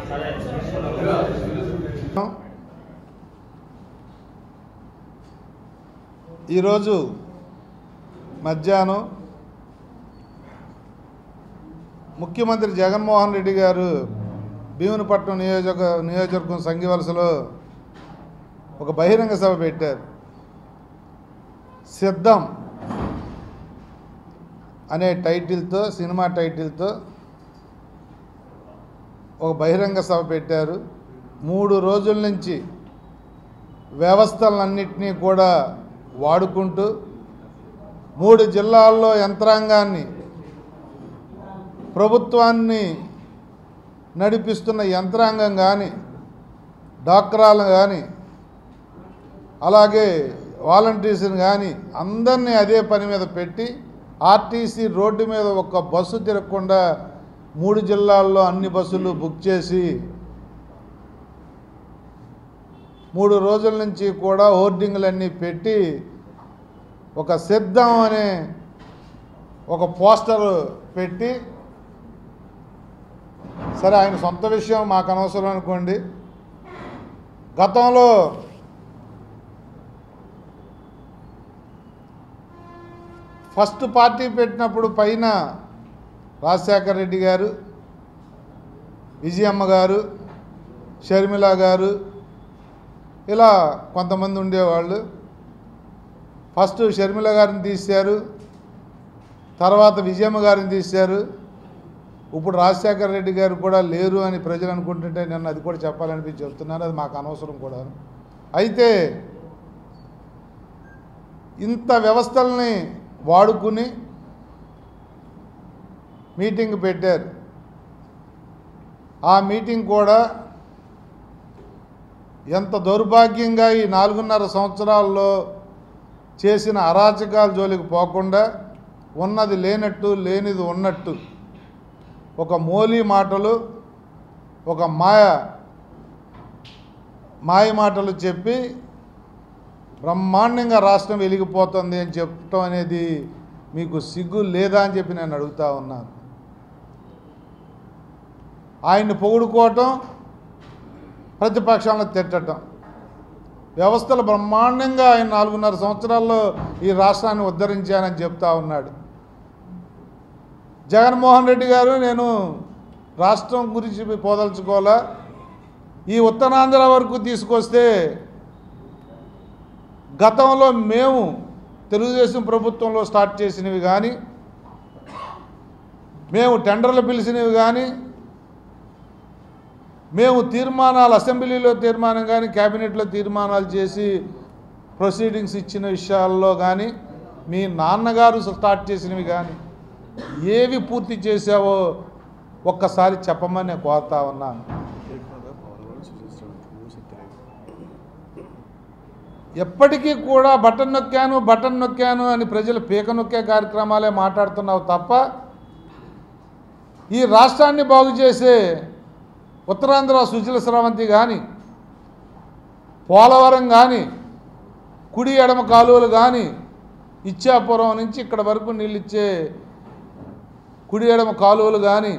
ఈరోజు మధ్యాహ్నం ముఖ్యమంత్రి జగన్మోహన్ రెడ్డి గారు భీమునిపట్నం నియోజక నియోజకవర్గం సంఘివలసలో ఒక బహిరంగ సభ పెట్టారు సిద్ధం అనే టైటిల్తో సినిమా టైటిల్తో ఒక బహిరంగ సభ పెట్టారు మూడు రోజుల నుంచి వ్యవస్థలన్నింటినీ కూడా వాడుకుంటూ మూడు జిల్లాల్లో యంత్రాంగాన్ని ప్రభుత్వాన్ని నడిపిస్తున్న యంత్రాంగం కానీ డాక్రాలు కానీ అలాగే వాలంటీర్స్ని కానీ అందరినీ అదే పని మీద పెట్టి ఆర్టీసీ రోడ్డు మీద ఒక్క బస్సు తిరగకుండా మూడు జిల్లాల్లో అన్ని బస్సులు బుక్ చేసి మూడు రోజుల నుంచి కూడా హోర్డింగ్లన్నీ పెట్టి ఒక సిద్ధం అనే ఒక పోస్టర్ పెట్టి సరే ఆయన సొంత విషయం మాకు అనవసరం అనుకోండి గతంలో ఫస్ట్ పార్టీ పెట్టినప్పుడు పైన రాజశేఖర రెడ్డి గారు విజయమ్మ గారు షర్మిల గారు ఇలా కొంతమంది ఉండేవాళ్ళు ఫస్ట్ షర్మిల గారిని తీశారు తర్వాత విజయమ్మ గారిని తీశారు ఇప్పుడు రాజశేఖర రెడ్డి గారు కూడా లేరు అని ప్రజలు అనుకుంటుంటే నన్ను అది కూడా చెప్పాలనిపించి చెప్తున్నాను అది మాకు అనవసరం కూడా అయితే ఇంత వ్యవస్థల్ని వాడుకుని మీటింగ్ పెట్టారు ఆ మీటింగ్ కూడా ఎంత దౌర్భాగ్యంగా ఈ నాలుగున్నర సంవత్సరాల్లో చేసిన అరాచకాల జోలికి పోకుండా ఉన్నది లేనట్టు లేనిది ఉన్నట్టు ఒక మోలీ మాటలు ఒక మాయ మాయ మాటలు చెప్పి బ్రహ్మాండంగా రాష్ట్రం వెలిగిపోతుంది అని చెప్పటం అనేది మీకు సిగ్గు లేదా అని చెప్పి నేను అడుగుతా ఉన్నాను ఆయన్ని పొగుడుకోవటం ప్రతిపక్షాలను తిట్టడం వ్యవస్థలు బ్రహ్మాండంగా ఆయన నాలుగున్నర సంవత్సరాల్లో ఈ రాష్ట్రాన్ని ఉద్ధరించానని చెప్తా ఉన్నాడు జగన్మోహన్ రెడ్డి గారు నేను రాష్ట్రం గురించి పోదలుచుకోవాలా ఈ ఉత్తరాంధ్ర వరకు తీసుకొస్తే గతంలో మేము తెలుగుదేశం ప్రభుత్వంలో స్టార్ట్ చేసినవి కానీ మేము టెండర్లు పిలిచినవి కానీ మేము తీర్మానాలు అసెంబ్లీలో తీర్మానం కానీ క్యాబినెట్లో తీర్మానాలు చేసి ప్రొసీడింగ్స్ ఇచ్చిన విషయాల్లో కానీ మీ నాన్నగారు స్టార్ట్ చేసినవి కానీ ఏవి పూర్తి చేసావో ఒక్కసారి చెప్పమని నేను కోరుతా ఉన్నాను ఎప్పటికీ కూడా బటన్ నొక్కాను బటన్ నొక్కాను అని ప్రజలు పీక నొక్కే కార్యక్రమాలే మాట్లాడుతున్నావు తప్ప ఈ రాష్ట్రాన్ని బాగు చేసే ఉత్తరాంధ్ర సుజల స్రవంతి కానీ పోలవరం కానీ కుడి ఎడమ కాలువలు కానీ ఇచ్చాపురం నుంచి ఇక్కడ వరకు నీళ్ళు ఇచ్చే కుడి ఎడమ కాలువలు కానీ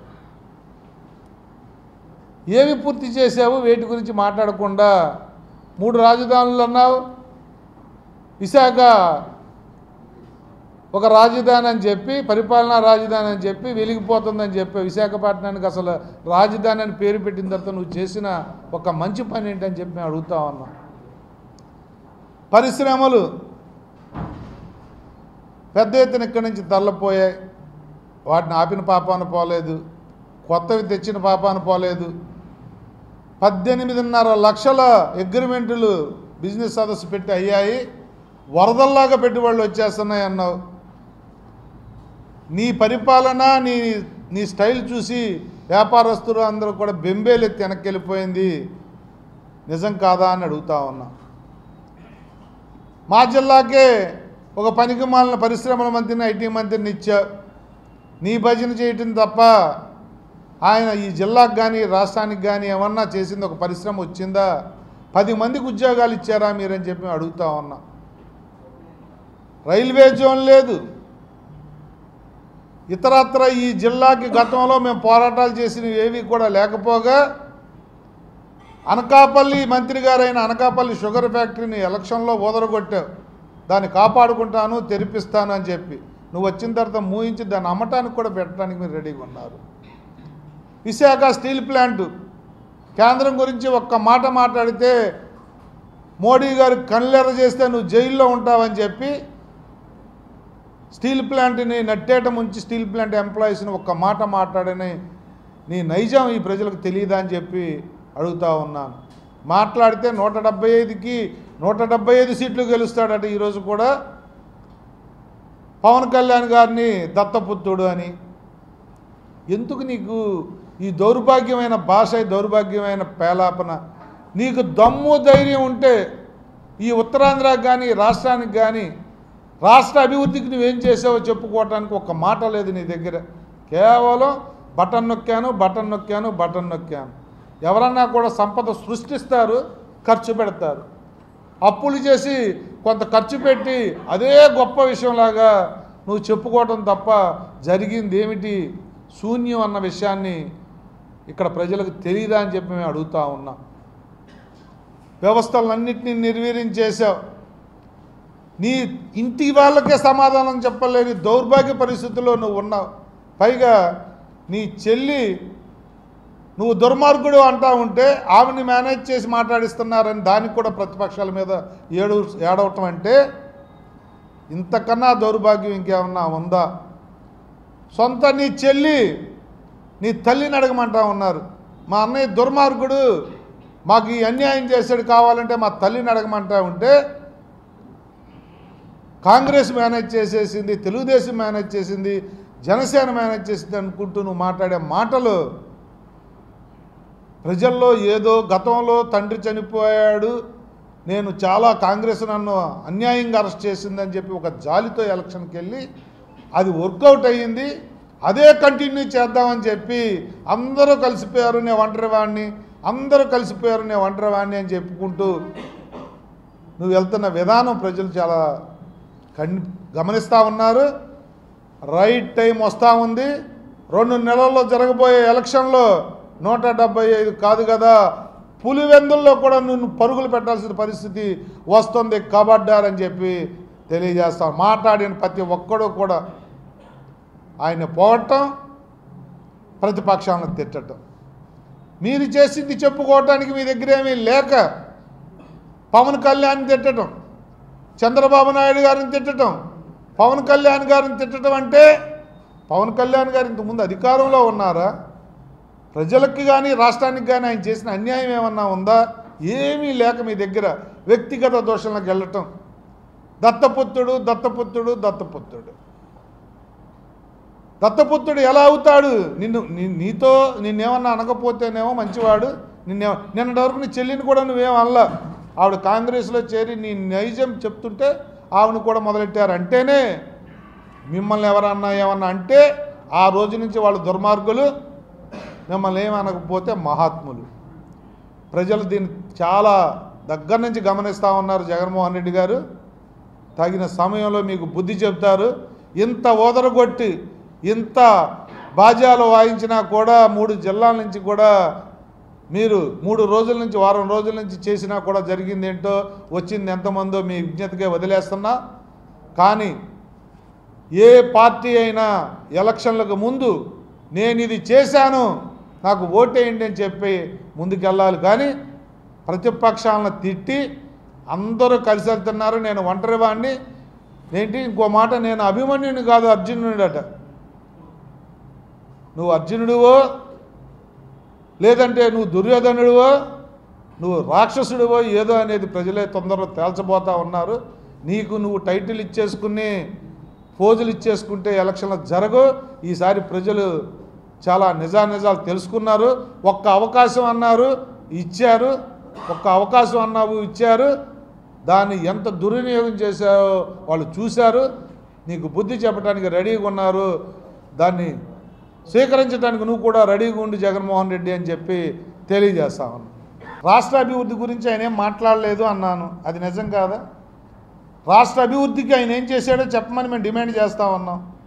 ఏవి పూర్తి చేసావు వేటి గురించి మాట్లాడకుండా మూడు రాజధానులు అన్నావు విశాఖ ఒక రాజధాని అని చెప్పి పరిపాలనా రాజధాని అని చెప్పి వెలిగిపోతుందని చెప్పి విశాఖపట్నానికి అసలు రాజధాని అని పేరు పెట్టిన తర్వాత నువ్వు చేసిన ఒక మంచి పని ఏంటని చెప్పి మేము అడుగుతా ఉన్నాం పరిశ్రమలు పెద్ద ఎత్తున ఇక్కడి నుంచి తరలిపోయాయి వాటిని ఆపిన పాపాన పోలేదు కొత్తవి తెచ్చిన పాపాన పోలేదు పద్దెనిమిదిన్నర లక్షల అగ్రిమెంట్లు బిజినెస్ సదస్సు పెట్టి అయ్యాయి వరదల్లాగా పెట్టుబడులు వచ్చేస్తున్నాయి అన్నావు నీ పరిపాలన నీ నీ స్టైల్ చూసి వ్యాపారస్తులు అందరూ కూడా బెంబేలెత్తి వెనక్కి వెళ్ళిపోయింది నిజం కాదా అని అడుగుతా ఉన్నా మా జిల్లాకే ఒక పనికి మాలిన పరిశ్రమల మంత్రిని ఐటీ మంత్రిని ఇచ్చా నీ భజన చేయటం తప్ప ఆయన ఈ జిల్లాకు కానీ రాష్ట్రానికి కానీ ఏమన్నా చేసింది ఒక పరిశ్రమ వచ్చిందా పది మందికి ఉద్యోగాలు ఇచ్చారా మీరని చెప్పి మేము అడుగుతా ఉన్నాం రైల్వే జోన్ లేదు ఇతరత్ర ఈ జిల్లాకి గతంలో మేము పోరాటాలు చేసినవి ఏవి కూడా లేకపోగా అనకాపల్లి మంత్రి గారైన అనకాపల్లి షుగర్ ఫ్యాక్టరీని ఎలక్షన్లో ఓదరగొట్టావు దాన్ని కాపాడుకుంటాను తెరిపిస్తాను అని చెప్పి నువ్వు వచ్చిన తర్వాత మూయించి దాన్ని అమ్మటానికి కూడా పెట్టడానికి మీరు రెడీగా ఉన్నారు విశాఖ స్టీల్ ప్లాంట్ కేంద్రం గురించి ఒక్క మాట మాట్లాడితే మోడీ గారు కళ్ళెర చేస్తే నువ్వు జైల్లో ఉంటావని చెప్పి స్టీల్ ప్లాంట్ని నట్టేట ముంచి స్టీల్ ప్లాంట్ ఎంప్లాయీస్ని ఒక్క మాట మాట్లాడని నీ నైజం ఈ ప్రజలకు తెలియదా అని చెప్పి అడుగుతా ఉన్నాను మాట్లాడితే నూట డెబ్బై ఐదుకి నూట డెబ్బై ఐదు సీట్లు గెలుస్తాడట ఈరోజు కూడా పవన్ కళ్యాణ్ గారిని దత్తపుత్రుడు అని ఎందుకు నీకు ఈ దౌర్భాగ్యమైన భాష ఈ దౌర్భాగ్యమైన పేలాపన నీకు దమ్ము ధైర్యం ఉంటే ఈ ఉత్తరాంధ్రకు కానీ రాష్ట్రానికి కానీ రాష్ట్ర అభివృద్ధికి నువ్వేం చేసావో చెప్పుకోవటానికి ఒక మాట లేదు నీ దగ్గర కేవలం బటన్ నొక్కాను బటన్ నొక్కాను బటన్ నొక్కాను ఎవరన్నా కూడా సంపద సృష్టిస్తారు ఖర్చు పెడతారు అప్పులు చేసి కొంత ఖర్చు పెట్టి అదే గొప్ప విషయంలాగా నువ్వు చెప్పుకోవటం తప్ప జరిగింది ఏమిటి శూన్యం అన్న విషయాన్ని ఇక్కడ ప్రజలకు తెలియదా అని చెప్పి మేము అడుగుతా ఉన్నాం వ్యవస్థలన్నింటినీ నిర్వీర్యం చేశావు నీ ఇంటి వాళ్ళకే సమాధానం చెప్పలేని దౌర్భాగ్య పరిస్థితుల్లో నువ్వు ఉన్నావు పైగా నీ చెల్లి నువ్వు దుర్మార్గుడు అంటా ఉంటే ఆమెని మేనేజ్ చేసి మాట్లాడిస్తున్నారని దానికి కూడా ప్రతిపక్షాల మీద ఏడు ఏడవటం అంటే ఇంతకన్నా దౌర్భాగ్యం ఇంకేమన్నా ఉందా సొంత నీ చెల్లి నీ తల్లిని అడగమంటా ఉన్నారు మా అన్నయ్య దుర్మార్గుడు మాకు ఈ అన్యాయం చేసాడు కావాలంటే మా తల్లిని అడగమంటా ఉంటే కాంగ్రెస్ మేనేజ్ చేసేసింది తెలుగుదేశం మేనేజ్ చేసింది జనసేన మేనేజ్ చేసింది అనుకుంటూ నువ్వు మాట్లాడే మాటలు ప్రజల్లో ఏదో గతంలో తండ్రి చనిపోయాడు నేను చాలా కాంగ్రెస్ నన్ను అన్యాయంగా అరెస్ట్ చేసిందని చెప్పి ఒక జాలితో ఎలక్షన్కి వెళ్ళి అది వర్కౌట్ అయ్యింది అదే కంటిన్యూ చేద్దామని చెప్పి అందరూ కలిసిపోయారు నేను ఒంటరి వాడిని అందరూ కలిసిపోయారు నేను ఒంటరి వాడిని అని చెప్పుకుంటూ నువ్వు వెళ్తున్న విధానం ప్రజలు చాలా కన్ గమనిస్తూ ఉన్నారు రైట్ టైం వస్తూ ఉంది రెండు నెలల్లో జరగబోయే ఎలక్షన్లో నూట డెబ్బై ఐదు కాదు కదా పులివెందుల్లో కూడా నువ్వు పరుగులు పెట్టాల్సిన పరిస్థితి వస్తుంది కబడ్డారని చెప్పి తెలియజేస్తాం మాట్లాడిన ప్రతి ఒక్కడు కూడా ఆయన పోవటం ప్రతిపక్షాలను తిట్టడం మీరు చేసింది చెప్పుకోవటానికి మీ దగ్గర ఏమీ లేక పవన్ కళ్యాణ్ తిట్టడం చంద్రబాబు నాయుడు గారిని తిట్టడం పవన్ కళ్యాణ్ గారిని తిట్టడం అంటే పవన్ కళ్యాణ్ గారు ఇంతకుముందు అధికారంలో ఉన్నారా ప్రజలకు కానీ రాష్ట్రానికి కానీ ఆయన చేసిన అన్యాయం ఏమన్నా ఉందా ఏమీ లేక మీ దగ్గర వ్యక్తిగత దోషంలోకి వెళ్ళటం దత్తపుత్రుడు దత్తపుత్రుడు దత్తపుత్రుడు దత్తపుత్రుడు ఎలా అవుతాడు నిన్ను నీ- నీతో నిన్నేమన్నా అనకపోతేనేమో మంచివాడు నిన్నే నిన్నటి వరకు నీ చెల్లిని కూడా నువ్వేం అనలా ఆవిడ కాంగ్రెస్లో చేరి నీ నైజం చెప్తుంటే ఆవిడని కూడా మొదలెట్టారు అంటేనే మిమ్మల్ని ఎవరన్నా ఏమన్నా అంటే ఆ రోజు నుంచి వాళ్ళు దుర్మార్గులు మిమ్మల్ని ఏమనకపోతే మహాత్ములు ప్రజలు దీన్ని చాలా దగ్గర నుంచి గమనిస్తూ ఉన్నారు జగన్మోహన్ రెడ్డి గారు తగిన సమయంలో మీకు బుద్ధి చెప్తారు ఇంత ఓదరగొట్టి ఇంత బాజాలు వాయించినా కూడా మూడు జిల్లాల నుంచి కూడా మీరు మూడు రోజుల నుంచి వారం రోజుల నుంచి చేసినా కూడా జరిగింది ఏంటో వచ్చింది ఎంతమందో మీ విజ్ఞతగా వదిలేస్తున్నా కానీ ఏ పార్టీ అయినా ఎలక్షన్లకు ముందు నేను ఇది చేశాను నాకు ఓటేయండి అని చెప్పి ముందుకెళ్ళాలి కానీ ప్రతిపక్షాలను తిట్టి అందరూ కలిసి వెళ్తున్నారు నేను ఒంటరి వాడిని ఏంటి ఇంకో మాట నేను అభిమన్యుని కాదు అర్జునుడట నువ్వు అర్జునుడివో లేదంటే నువ్వు దుర్యోధనుడివో నువ్వు రాక్షసుడివో ఏదో అనేది ప్రజలే తొందరలో తేల్చబోతా ఉన్నారు నీకు నువ్వు టైటిల్ ఇచ్చేసుకుని పోజులు ఇచ్చేసుకుంటే ఎలక్షన్లు జరగవు ఈసారి ప్రజలు చాలా నిజానిజాలు తెలుసుకున్నారు ఒక్క అవకాశం అన్నారు ఇచ్చారు ఒక్క అవకాశం అన్నావు ఇచ్చారు దాన్ని ఎంత దుర్వినియోగం చేశావో వాళ్ళు చూశారు నీకు బుద్ధి చెప్పడానికి రెడీగా ఉన్నారు దాన్ని స్వీకరించడానికి నువ్వు కూడా రెడీగా ఉండి జగన్మోహన్ రెడ్డి అని చెప్పి తెలియజేస్తా ఉన్నాను రాష్ట్ర అభివృద్ధి గురించి ఆయన ఏం మాట్లాడలేదు అన్నాను అది నిజం కాదా రాష్ట్ర అభివృద్ధికి ఆయన ఏం చేశాడో చెప్పమని మేము డిమాండ్ చేస్తా ఉన్నాం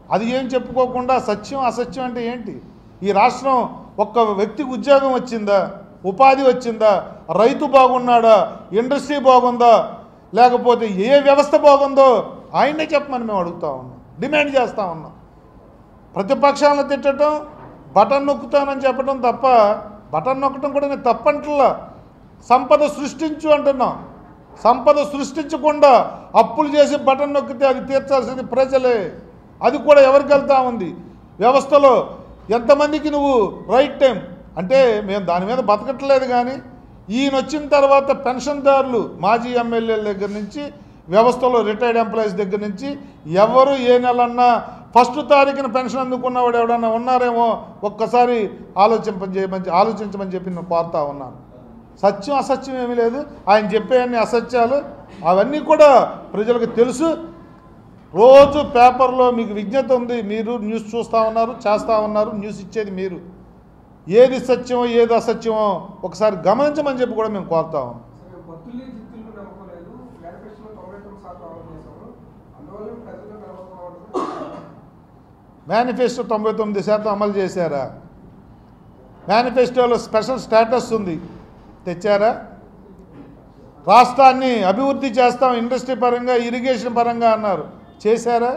అది ఏం చెప్పుకోకుండా సత్యం అసత్యం అంటే ఏంటి ఈ రాష్ట్రం ఒక్క వ్యక్తికి ఉద్యోగం వచ్చిందా ఉపాధి వచ్చిందా రైతు బాగున్నాడా ఇండస్ట్రీ బాగుందా లేకపోతే ఏ వ్యవస్థ బాగుందో ఆయన్నే చెప్పమని మేము అడుగుతా ఉన్నాం డిమాండ్ చేస్తూ ఉన్నాం ప్రతిపక్షాలను తిట్టడం బటన్ నొక్కుతానని చెప్పడం తప్ప బటన్ నొక్కడం కూడా నేను తప్పంటలా సంపద సృష్టించు అంటున్నాం సంపద సృష్టించకుండా అప్పులు చేసి బటన్ నొక్కితే అది తీర్చాల్సింది ప్రజలే అది కూడా ఎవరికి వెళ్తా ఉంది వ్యవస్థలో ఎంతమందికి నువ్వు రైట్ టైం అంటే మేము దాని మీద బతకట్లేదు కానీ ఈయన వచ్చిన తర్వాత పెన్షన్దారులు మాజీ ఎమ్మెల్యేల దగ్గర నుంచి వ్యవస్థలో రిటైర్డ్ ఎంప్లాయీస్ దగ్గర నుంచి ఎవరు ఏ నెలన్నా ఫస్ట్ తారీఖున పెన్షన్ అందుకున్నవాడు ఎవడన్నా ఉన్నారేమో ఒక్కసారి ఆలోచింపజేయమని ఆలోచించమని చెప్పి నేను కోరుతా ఉన్నాను సత్యం అసత్యం ఏమీ లేదు ఆయన చెప్పే అన్ని అసత్యాలు అవన్నీ కూడా ప్రజలకు తెలుసు రోజు పేపర్లో మీకు విజ్ఞత ఉంది మీరు న్యూస్ చూస్తూ ఉన్నారు చేస్తూ ఉన్నారు న్యూస్ ఇచ్చేది మీరు ఏది సత్యమో ఏది అసత్యమో ఒకసారి గమనించమని చెప్పి కూడా మేము కోరుతా ఉన్నాం సరే బతుల్ని జిత్తులు నమ్మకలేదు మేనిఫెస్టోలో తొంభై తొమ్మిది శాతం అమలు చేశారు అందువల్ల ప్రజలు కలవకపోవడం మేనిఫెస్టో తొంభై తొమ్మిది శాతం అమలు చేశారా మేనిఫెస్టోలో స్పెషల్ స్టేటస్ ఉంది తెచ్చారా రాష్ట్రాన్ని అభివృద్ధి చేస్తాం ఇండస్ట్రీ పరంగా ఇరిగేషన్ పరంగా అన్నారు చేశారా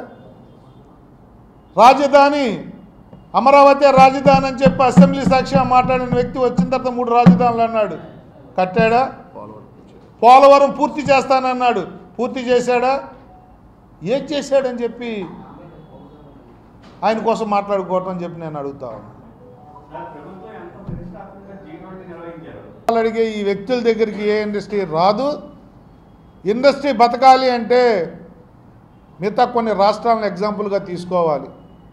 రాజధాని అమరావతి రాజధాని అని చెప్పి అసెంబ్లీ సాక్ష్యం మాట్లాడిన వ్యక్తి వచ్చిన తర్వాత మూడు రాజధానులు అన్నాడు కట్టాడా పోలవరం పూర్తి చేస్తానన్నాడు పూర్తి చేశాడా ఏం చేశాడని చెప్పి ఆయన కోసం మాట్లాడుకోవటం అని చెప్పి నేను అడుగుతా ఉన్నాను ప్రభుత్వం ఎంత ప్రతిష్టాత్మకంగా జీవనాన్ని నిర్వహించారు వాళ్ళు అడిగే ఈ వ్యక్తుల దగ్గరికి ఏ ఇండస్ట్రీ రాదు ఇండస్ట్రీ బతకాలి అంటే మిగతా కొన్ని రాష్ట్రాలను ఎగ్జాంపుల్గా తీసుకోవాలి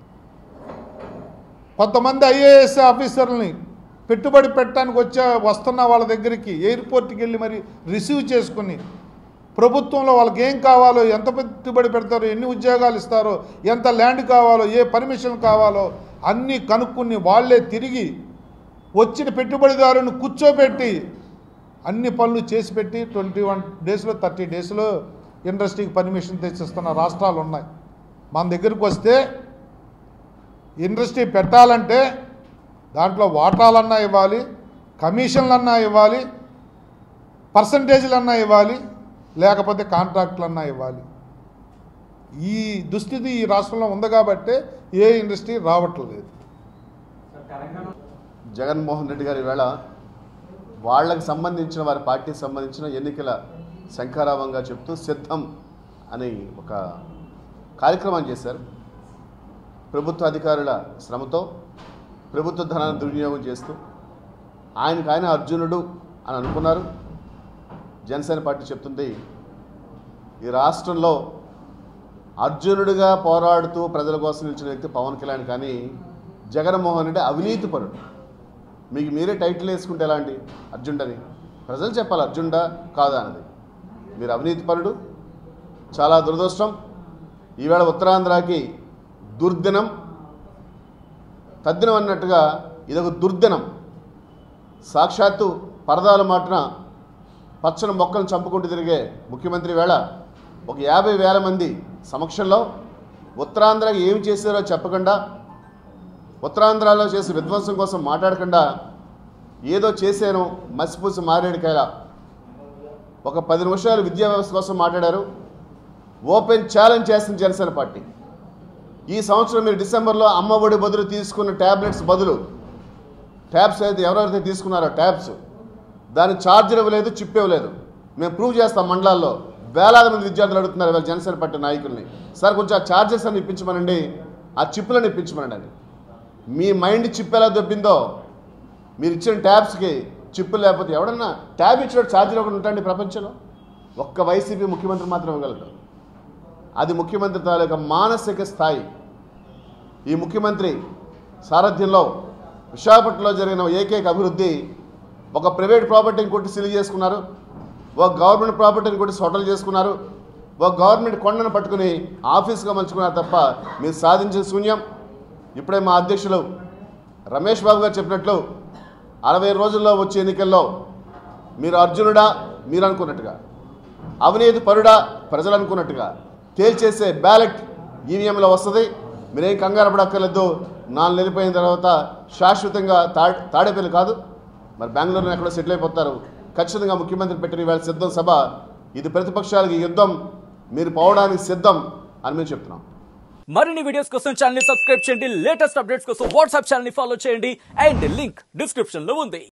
కొంతమంది ఐఏఎస్ ఆఫీసర్ని పెట్టుబడి పెట్టడానికి వచ్చే వస్తున్న వాళ్ళ దగ్గరికి ఎయిర్పోర్ట్కి వెళ్ళి మరి రిసీవ్ చేసుకుని ప్రభుత్వంలో వాళ్ళకి ఏం కావాలో ఎంత పెట్టుబడి పెడతారో ఎన్ని ఉద్యోగాలు ఇస్తారో ఎంత ల్యాండ్ కావాలో ఏ పర్మిషన్ కావాలో అన్నీ కనుక్కుని వాళ్ళే తిరిగి వచ్చిన పెట్టుబడిదారుని కూర్చోబెట్టి అన్ని పనులు చేసి పెట్టి ట్వంటీ వన్ డేస్లో థర్టీ డేస్లో ఇండస్ట్రీకి పర్మిషన్ తెచ్చిస్తున్న రాష్ట్రాలు ఉన్నాయి మన దగ్గరికి వస్తే ఇండస్ట్రీ పెట్టాలంటే దాంట్లో వాటాలన్నా ఇవ్వాలి కమిషన్లన్నా ఇవ్వాలి పర్సంటేజ్లన్నా ఇవ్వాలి లేకపోతే కాంట్రాక్ట్లన్నా ఇవ్వాలి ఈ దుస్థితి ఈ రాష్ట్రంలో ఉంది కాబట్టే ఏ ఇండస్ట్రీ రావట్లేదు సార్ తెలంగాణ జగన్మోహన్ రెడ్డి గారి వేళ వాళ్ళకి సంబంధించిన వారి పార్టీకి సంబంధించిన ఎన్నికల శంఖారావంగా చెప్తూ సిద్ధం అని ఒక కార్యక్రమం చేశారు ప్రభుత్వ అధికారుల శ్రమతో ప్రభుత్వ ధనాన్ని దుర్వినియోగం చేస్తూ ఆయనకు ఆయన అర్జునుడు అని అనుకున్నారు జనసేన పార్టీ చెప్తుంది ఈ రాష్ట్రంలో అర్జునుడిగా పోరాడుతూ ప్రజల కోసం నిలిచిన వ్యక్తి పవన్ కళ్యాణ్ కానీ జగన్మోహన్ రెడ్డి అవినీతి పరుడు మీకు మీరే టైటిల్ వేసుకుంటే ఎలా అండి అర్జునుడని ప్రజలు చెప్పాలి అర్జునుడా కాదా అన్నది మీరు అవినీతి పరుడు చాలా దురదృష్టం ఈవేళ ఉత్తరాంధ్రకి దుర్దినం తద్దినం అన్నట్టుగా ఇదొక దుర్దినం సాక్షాత్తు పరదాల మాటన పచ్చని మొక్కలను చంపుకుంటూ తిరిగే ముఖ్యమంత్రి వేళ ఒక యాభై వేల మంది సమక్షంలో ఉత్తరాంధ్రకి ఏమి చేశారో చెప్పకుండా ఉత్తరాంధ్రలో చేసే విధ్వంసం కోసం మాట్లాడకుండా ఏదో చేశాను మసిపూసి మారేడుకాయల ఒక పది నిమిషాలు విద్యా వ్యవస్థ కోసం మాట్లాడారు ఓపెన్ ఛాలెంజ్ చేస్తుంది జనసేన పార్టీ ఈ సంవత్సరం మీరు డిసెంబర్లో అమ్మ ఒడి బదులు తీసుకున్న ట్యాబ్లెట్స్ బదులు ట్యాబ్స్ అయితే ఎవరెవరైతే తీసుకున్నారో ట్యాబ్స్ దాని ఛార్జర్ ఇవ్వలేదు చిప్ ఇవ్వలేదు మేము ప్రూవ్ చేస్తాం మండలాల్లో వేలాది మంది విద్యార్థులు అడుగుతున్నారు ఇవాళ జనసేన పార్టీ నాయకుల్ని సార్ కొంచెం ఆ ఛార్జెస్ అని ఇప్పించమనండి ఆ చిప్పులను ఇప్పించమనండి అని మీ మైండ్ చిప్ ఎలా దొబ్బిందో మీరు ఇచ్చిన ట్యాబ్స్కి చిప్పు లేకపోతే ఎవడన్నా ట్యాబ్ ఇచ్చిన ఛార్జర్ ఒకటి ఉంటాండి ప్రపంచంలో ఒక్క వైసీపీ ముఖ్యమంత్రి మాత్రం ఇవ్వగలడు అది ముఖ్యమంత్రి తాలూకా మానసిక స్థాయి ఈ ముఖ్యమంత్రి సారథ్యంలో విశాఖపట్నంలో జరిగిన ఏకైక అభివృద్ధి ఒక ప్రైవేట్ ప్రాపర్టీని కొట్టి సిలి చేసుకున్నారు ఒక గవర్నమెంట్ ప్రాపర్టీని కొట్టి హోటల్ చేసుకున్నారు ఒక గవర్నమెంట్ కొండను పట్టుకుని ఆఫీస్గా మలుచుకున్నారు తప్ప మీరు సాధించిన శూన్యం ఇప్పుడే మా అధ్యక్షులు రమేష్ బాబు గారు చెప్పినట్లు అరవై రోజుల్లో వచ్చే ఎన్నికల్లో మీరు అర్జునుడా మీరు అనుకున్నట్టుగా అవినీతి పరుడా ప్రజలు అనుకున్నట్టుగా తేల్చేసే బ్యాలెట్ ఈవీఎంలో వస్తుంది మీరేం కంగారు పడక్కర్లేదు నాలుగు వెళ్ళిపోయిన తర్వాత శాశ్వతంగా తా తాడేపల్లి కాదు మరి బెంగళూరులో ఎక్కడో సెటిల్ అయిపోతారు ఖచ్చితంగా ముఖ్యమంత్రి పెట్టిన ఇవాళ సిద్ధం సభ ఇది ప్రతిపక్షాలకి యుద్ధం మీరు పోవడానికి సిద్ధం అని మేము చెప్తున్నాం మరిన్ని వీడియోస్ కోసం ఛానల్ ని సబ్స్క్రైబ్ చేయండి లేటెస్ట్ అప్డేట్స్ కోసం వాట్సాప్ ఛానల్ ని ఫాలో చేయండి అండ్ లింక్ డిస్క్రిప్షన్ లో ఉంది